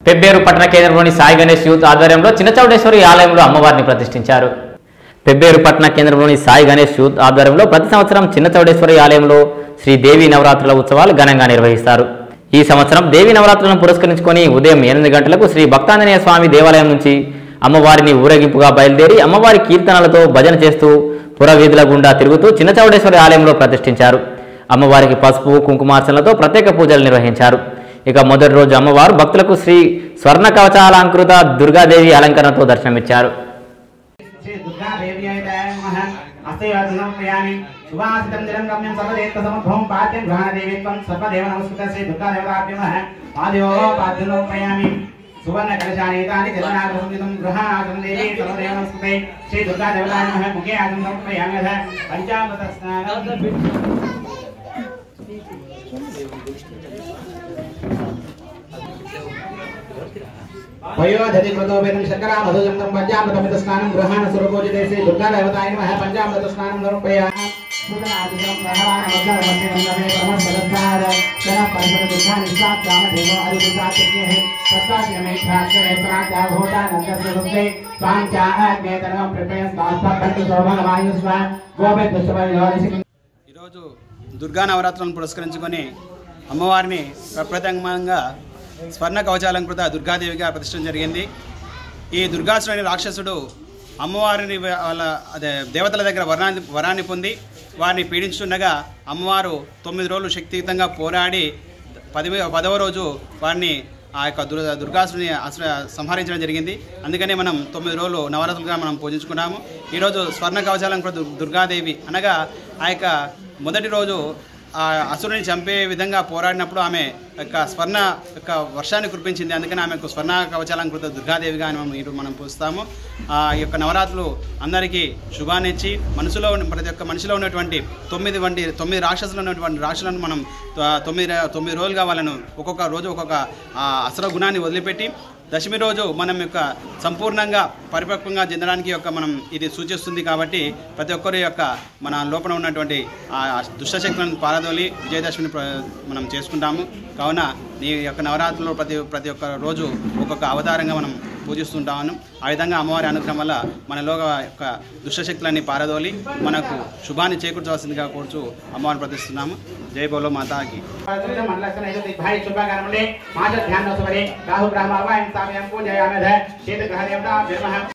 పెబ్బేరు పట్టణ కేంద్రంలోని సాయి గణేష్ యూత్ ఆధ్వర్యంలో చిన్నచౌడేశ్వరి ఆలయంలో అమ్మవారిని ప్రతిష్ఠించారు పెబ్బేరు పట్టణ కేంద్రంలోని సాయి గణేష్ యూత్ ఆధ్వర్యంలో ప్రతి సంవత్సరం చిన్నచౌడేశ్వరి ఆలయంలో శ్రీ దేవి నవరాత్రుల ఉత్సవాలు ఘనంగా నిర్వహిస్తారు ఈ సంవత్సరం దేవి నవరాత్రులను పురస్కరించుకొని ఉదయం ఎనిమిది గంటలకు శ్రీ భక్తాంజనేయ స్వామి దేవాలయం నుంచి అమ్మవారిని ఊరేగింపుగా బయలుదేరి అమ్మవారి కీర్తనలతో భజన చేస్తూ పురవీధుల గుండా తిరుగుతూ చిన్నచౌడేశ్వరి ఆలయంలో ప్రతిష్ఠించారు అమ్మవారికి పసుపు కుంకుమార్చనలతో ప్రత్యేక పూజలు నిర్వహించారు ఇక మొదటి రోజు అమ్మవారు భక్తులకు శ్రీ స్వర్ణ కవచాలంకృత దుర్గాదేవి అలంకరణతో దర్శనమిచ్చారు శ్రీ దుర్గాదేవ్యై నమః అస్తయోజనం ప్రయామి సువాసితం నిరం గమ్యం సర్వదేత్త సమభవం పాద్యం గ్రహణదేవిత్వం సర్వదేవ నమస్కృత శ్రీ దుర్గాదేవతాభ్య నమః పాదయో పాద్యలో ప్రయామి సువర్ణ కలశానేతాని జలనాగరం గ్రహాగం దేవి సర్వదేవ నమస్కృతే శ్రీ దుర్గాదేవతాయ నమః ముఖే ఆగం సమర్పయామి అథ పంచామృత స్నానం వయోధతి కృతోపేతం శంకరా మధుజంతం పంచామృతమిత స్నానం గ్రహాణ స్వరూపోజితే శ్రీ దుర్గా దేవతాయ నమః పంచామృత స్నానం సమర్పయామి సూతనాదికం గ్రహాణ వజ్రవస్తే వందమే పరమపదద్ధార జన పరిసర దుర్గా నిస్సాత్ రామదేవ అది దుర్గా చక్యే సత్తాశ్రమే ఛాత్రే ప్రాచా భూతా నందస్య దుర్గే స్వాం చాహ్నే తనం ప్రిపేయ స్థాస్థ కంటు శోభన వాయు స్వ గోపే దుష్టవై యోనిసి ఈరోజు దుర్గా నవరాత్రులను పురస్కరించుకొని అమ్మవారిని ప్రప్రథమంగా స్వర్ణ కవచాలంకృత దుర్గాదేవిగా ప్రతిష్టం జరిగింది ఈ దుర్గాసురుని రాక్షసుడు అమ్మవారిని వాళ్ళ అదే దేవతల దగ్గర వరాన్ని వరాన్ని పొంది వారిని పీడించుండగా అమ్మవారు తొమ్మిది రోజులు శక్తియుతంగా పోరాడి పది పదవ రోజు వారిని ఆ యొక్క దుర్ దుర్గాసుని అసలు సంహరించడం జరిగింది అందుకనే మనం తొమ్మిది రోజులు నవరాత్రులుగా మనం పూజించుకున్నాము ఈరోజు స్వర్ణ కవచాలంకృత దుర్- దుర్గాదేవి అనగా ఆ యొక్క మొదటి రోజు ఆ అసురుని చంపే విధంగా పోరాడినప్పుడు ఆమె యొక్క స్వర్ణ యొక్క వర్షాన్ని కురిపించింది అందుకని ఆమెకు స్వర్ణ కవచాలంకృత దుర్గాదేవిగా అని మనం ఈరోజు మనం పూస్తాము ఆ యొక్క నవరాత్రులు అందరికీ శుభాన్నిచ్చి మనసులో ఉన్న ప్రతి ఒక్క మనిషిలో ఉన్నటువంటి తొమ్మిది వంటి తొమ్మిది రాక్షసులు ఉన్నటువంటి రాక్షసులను మనం త- తొమ్మిది ర- తొమ్మిది రోజులుగా వాళ్ళను ఒక్కొక్క రోజు ఒక్కొక్క ఆ, అసుర గుణాన్ని వదిలిపెట్టి దశమి రోజు మనం యొక్క సంపూర్ణంగా పరిపక్వంగా చెందడానికి యొక్క మనం ఇది సూచిస్తుంది కాబట్టి ప్రతి ఒక్కరి యొక్క మన లోపల ఉన్నటువంటి ఆ దుష్టశక్తులను పారదోలి విజయదశమిని ప్ర- మనం చేసుకుంటాము కావున ఈ యొక్క నవరాత్రులు ప్రతి ప్రతి ఒక్క రోజు ఒక్కొక్క అవతారంగా మనం పూజిస్తుంటాము ఆ విధంగా అమ్మవారి అనుగ్రహం వల్ల మనలో యొక్క దుష్టశక్తులన్నీ పారదోలి మనకు శుభాన్ని చేకూర్చవలసిందిగా కూర్చు అమ్మవారిని ప్రతిస్తున్నాము జై బోలో మాతాకి మండలస్య నైజతి భాయి శుభకర్మలే మాజ ధ్యాన సువరే రాహు బ్రహ్మ వాయం సామయం పూజయామధ శీత గ్రహ దేవతా